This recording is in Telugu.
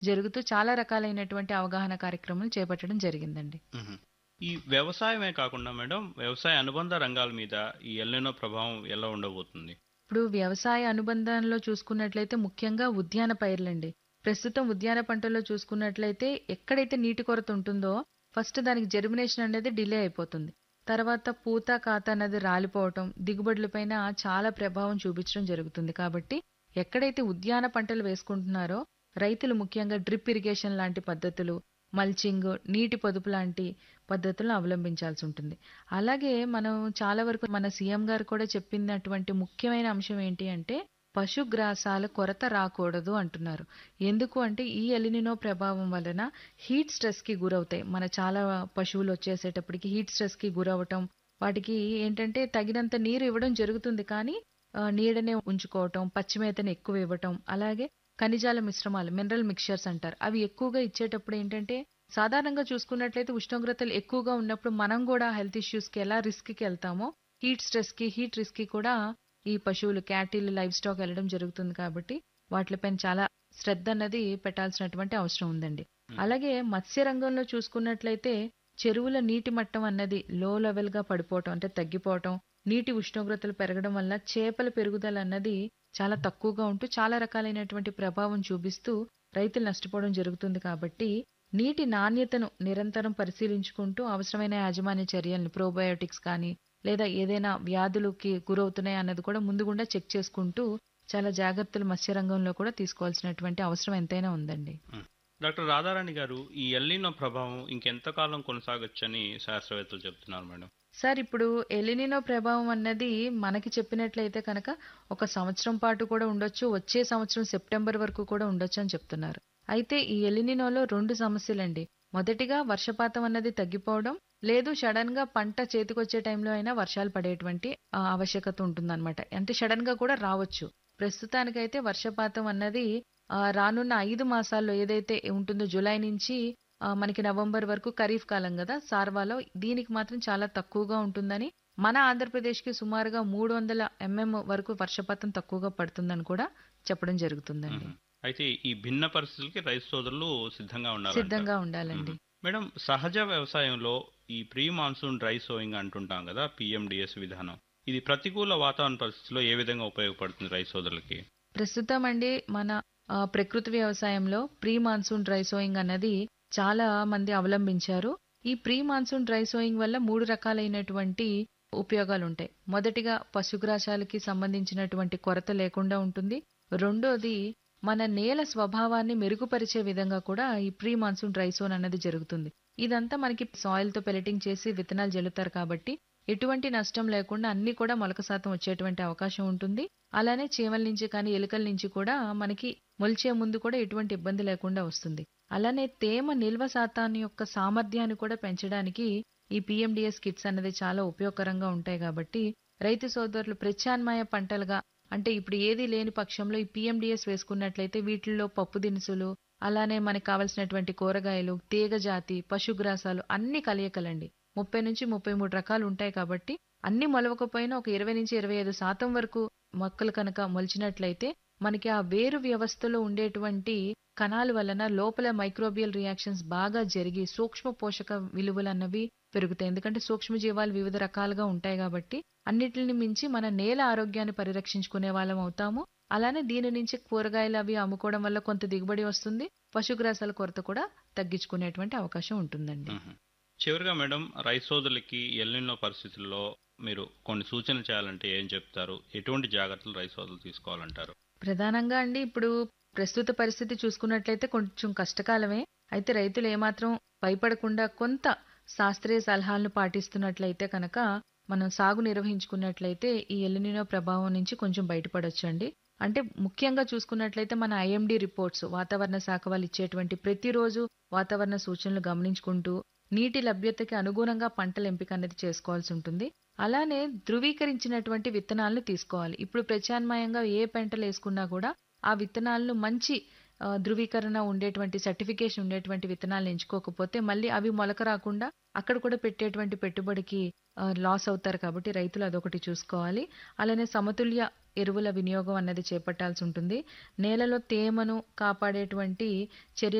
జరుగుతూ చాలా రకాలైనటువంటి అవగాహన కార్యక్రమాలు చేపట్టడం జరిగిందండి. హుహు. ఈ వ్యవసాయమే కాకుండా మేడం వ్యవసాయ అనుబంధ రంగాల మీద ఈ ఎల్‌నినో ప్రభావం ఎలా ఉండబోతుంది? ఇప్పుడు వ్యవసాయ అనుబంధంలో చూసుకున్నట్లయితే ముఖ్యంగా ఉద్యాన పైర్లండి. ప్రస్తుతం ఉద్యాన పంటల్లో చూసుకున్నట్లయితే ఎక్కడైతే నీటి కొరత ఉంటుందో ఫస్ట్ దానికి జెర్మినేషన్ అనేది డిలే అయిపోతుంది. తర్వాత పూత, కాత అన్నది రాలిపోవటం, దిగుబడులపైన చాలా ప్రభావం చూపించడం జరుగుతుంది. కాబట్టి ఎక్కడైతే ఉద్యాన పంటలు వేసుకుంటున్నారో రైతులు ముఖ్యంగా డ్రిప్ ఇరిగేషన్ లాంటి పద్ధతులు, మల్చింగ్, నీటి పొదుపు లాంటి పద్ధతులను అవలంబించాల్సి ఉంటుంది. అలాగే మనం చాలా వరకు మన సీఎం గారు కూడా చెప్పినటువంటి ముఖ్యమైన అంశం ఏంటి అంటే పశుగ్రాసాల కొరత రాకూడదు అంటున్నారు. ఎందుకు అంటే ఈ ఎల్‌నినో ప్రభావం వలన హీట్ స్ట్రెస్‌కి గురవుతాయి. మన చాలా పశువులు వచ్చేసేటప్పటికి హీట్ స్ట్రెస్‌కి గురవ్వటం, వాటికి ఏంటంటే తగినంత నీరు ఇవ్వడం జరుగుతుంది కానీ ఆహ్, నీడనే ఉంచుకోవటం, పచ్చి మేతని ఎక్కువ ఇవ్వటం, అలాగే ఖనిజాల మిశ్రమాలు మినరల్ మిక్స్చర్స్ అంటారు. అవి ఎక్కువగా ఇచ్చేటప్పుడు ఏంటంటే సాధారణంగా చూసుకున్నట్లయితే ఉష్ణోగ్రతలు ఎక్కువగా ఉన్నప్పుడు మనం కూడా హెల్త్ ఇష్యూస్‌కి ఎలా రిస్క్‌కి ఎళ్తామో హీట్ స్ట్రెస్‌కి, హీట్ రిస్క్‌కి కూడా ఈ పశువులు క్యాటిల్, లైవ్ స్టాక్ ఎళ్ళడం జరుగుతుంది కాబట్టి వాటిలపైన చాలా శ్రద్ధ అన్నది పెట్టాల్సినటువంటి అవసరం ఉందండి. హ్మ్. అలాగే మత్స్య రంగంలో చూసుకున్నట్లయితే చెరువుల నీటి మట్టం అన్నది లో లెవెల్‌గా పడిపోవటం అంటే తగ్గిపోవటం, నీటి ఉష్ణోగ్రతలు పెరగడం వల్ల చేపల పెరుగుదల అన్నది చాలా తక్కువగా ఉంటూ చాలా రకాలైనటువంటి ప్రభావం చూపిస్తూ రైతులు నష్టపోవడం జరుగుతుంది కాబట్టి నీటి నాణ్యతను నిరంతరం పరిశీలించుకుంటూ అవసరమైన యాజమాన్య చర్యలను ప్రోబయోటిక్స్ కానీ లేదా ఏదైనా వ్యాధులకి గురవుతున్నాయా అన్నది కూడా ముందు గుండా చెక్ చేసుకుంటూ చాలా జాగ్రత్తలు మత్స్య రంగంలో కూడా తీసుకోవాల్సినటువంటి అవసరం ఎంతైనా ఉందండి. హ్మ్. డాక్టర్ రాధారాణి గారు ఈ ఎల్‌నినో ప్రభావం ఇంకెంతకాలం కొనసాగొచ్చని శాస్త్రవేత్తలు చెప్తున్నారు మేడం? సార్ ఇప్పుడు ఎల్‌నినో ప్రభావం అన్నది మనకి చెప్పినట్లయితే కనుక ఒక సంవత్సరం పాటు కూడా ఉండొచ్చు. వచ్చే సంవత్సరం సెప్టెంబర్ వరకు కూడా ఉండొచ్చు అని చెప్తున్నారు. అయితే ఈ ఎల్‌నినోలో 2 సమస్యలండి. మొదటిగా వర్షపాతం అన్నది తగ్గిపోవడం, లేదు సడెన్‌గా పంట చేతికొచ్చే టైంలో అయినా వర్షాలు పడేటువంటి ఆహ్, ఆవశ్యకత ఉంటుందన్నమాట. అంటే సడెన్‌గా కూడా రావచ్చు. ప్రస్తుతానికైతే వర్షపాతం అన్నది ఆహ్, రానున్న 5 మాసాల్లో ఏదైతే ఉంటుందో జులై నుంచి ఆహ్, మనకి నవంబర్ వరకు ఖరీఫ్ కాలం గదా! సార్వాలో దీనికి మాత్రం చాలా తక్కువగా ఉంటుందని మన ఆంధ్రప్రదేశ్‌కి సుమారుగా 300 ఎంఎం వరకు వర్షపాతం తక్కువగా పడుతుందని కూడా చెప్పడం జరుగుతుందండి. హుహు. అయితే ఈ భిన్న పరిస్థితులకి రైతు సోదరులు సిద్ధంగా ఉండాలంటారు. సిద్ధంగా ఉండాలండి. హుహు. మేడం సహజ వ్యవసాయంలో ఈ ప్రీ మాన్సూన్ డ్రై సోయింగ్ అంటుంటాం కదా! పీఎండీఎస్ విధానం. ఇది ప్రతికూల వాతావరణ పరిస్థితుల్లో ఏ విధంగా ఉపయోగపడుతుంది రైతు సోదరులకి? ప్రస్తుతం అండి మన ఆహ్, ప్రకృతి వ్యవసాయంలో ప్రీ మాన్సూన్ డ్రై సోయింగ్ అన్నది చాలా మంది అవలంబించారు. ఈ ప్రీ మాన్సూన్ డ్రై సోయింగ్ వల్ల 3 రకాలైనటువంటి ఉపయోగాలుంటాయి. మొదటిగా పశుగ్రాసాలకి సంబంధించినటువంటి కొరత లేకుండా ఉంటుంది. రెండోది మన నేల స్వభావాన్ని మెరుగుపరిచే విధంగా కూడా ఈ ప్రీ మాన్సూన్ డ్రై సోన్ అన్నది జరుగుతుంది. ఇదంతా మనకి సాయిల్‌తో పెల్లెటింగ్ చేసి విత్తనాలు జల్లుతారు కాబట్టి ఎటువంటి నష్టం లేకుండా అన్నీ కూడా మొలక శాతం వచ్చేటువంటి అవకాశం ఉంటుంది. అలానే చీమల నుంచి కానీ, ఎలుకల నుంచి కూడా మనకి మొలిచే ముందు కూడా ఎటువంటి ఇబ్బంది లేకుండా వస్తుంది. అలానే తేమ నిల్వ శాతాన్ని యొక్క సామర్థ్యాన్ని కూడా పెంచడానికి ఈ పీఎండీఎస్ కిట్స్ అన్నది చాలా ఉపయోగకరంగా ఉంటాయి కాబట్టి రైతు సోదరులు ప్రత్యామ్నాయ పంటలుగా అంటే ఇప్పుడు ఏదీ లేని పక్షంలో ఈ పీఎండీఎస్ వేసుకున్నట్లయితే వీటిల్లో పప్పు దినుసులు, అలానే మనకు కావాల్సినటువంటి కూరగాయలు, తీగ జాతి, పశుగ్రాసాలు అన్ని కలయికలండి. 30-33 రకాలు ఉంటాయి కాబట్టి అన్ని మొలవకపోయినా ఒక 20-25% వరకు మొక్కలు కనుక మొలిచినట్లయితే మనకి ఆ వేరు వ్యవస్థలో ఉండేటువంటి కణాల వలన లోపల మైక్రోబియల్ రియాక్షన్స్ బాగా జరిగి సూక్ష్మ పోషక విలువలన్నవి పెరుగుతాయి. ఎందుకంటే సూక్ష్మజీవాలు వివిధ రకాలుగా ఉంటాయి కాబట్టి అన్నిటిని మించి మన నేల ఆరోగ్యాన్ని పరిరక్షించుకునే వాళ్ళం అవుతాము. అలానే దీని నుంచి కూరగాయలు అవి అమ్ముకోవడం వల్ల కొంత దిగుబడి వస్తుంది. పశుగ్రాసాల కొరత కూడా తగ్గించుకునేటువంటి అవకాశం ఉంటుందండి. హుహు. చివరగా మేడం రైతు సోదరులకి ఎల్‌నినో పరిస్థితుల్లో మీరు కొన్ని సూచనలు చేయాలంటే ఏం చెప్తారు? ఎటువంటి జాగ్రత్తలు రైతు సోదరులు తీసుకోవాలంటారు? ప్రధానంగా అండి ఇప్పుడు ప్రస్తుత పరిస్థితి చూసుకున్నట్లయితే కొంచెం కష్టకాలమే. అయితే రైతులు ఏమాత్రం భయపడకుండా కొంత శాస్త్రీయ సలహాలను పాటిస్తున్నట్లయితే కనుక మనం సాగు నిర్వహించుకున్నట్లయితే ఈ ఎల్‌నినో ప్రభావం నుంచి కొంచెం బయటపడొచ్చండి. అంటే ముఖ్యంగా చూసుకున్నట్లయితే మన ఐఎండీ రిపోర్ట్స్ వాతావరణ శాఖ వాళ్ళు ఇచ్చేటువంటి ప్రతిరోజు వాతావరణ సూచనలు గమనించుకుంటూ నీటి లభ్యతకి అనుగుణంగా పంటల ఎంపిక అనేది చేసుకోవాల్సి ఉంటుంది. అలానే ధృవీకరించినటువంటి విత్తనాలను తీసుకోవాలి. ఇప్పుడు ప్రత్యామ్నాయంగా ఏ పంటలు వేసుకున్నా కూడా ఆ విత్తనాలను మంచి ఆహ్, ధృవీకరణ ఉండేటువంటి సర్టిఫికేషన్ ఉండేటువంటి విత్తనాలను ఎంచుకోకపోతే మళ్ళీ అవి మొలక రాకుండా అక్కడ కూడా పెట్టేటువంటి పెట్టుబడికి ఆహ్, లాస్ అవుతారు కాబట్టి రైతులు అదొకటి చూసుకోవాలి. అలానే సమతుల్య ఎరువుల వినియోగం అన్నది చేపట్టాల్సి ఉంటుంది నేలలో తేమను కాపాడేటువంటి చర్యలు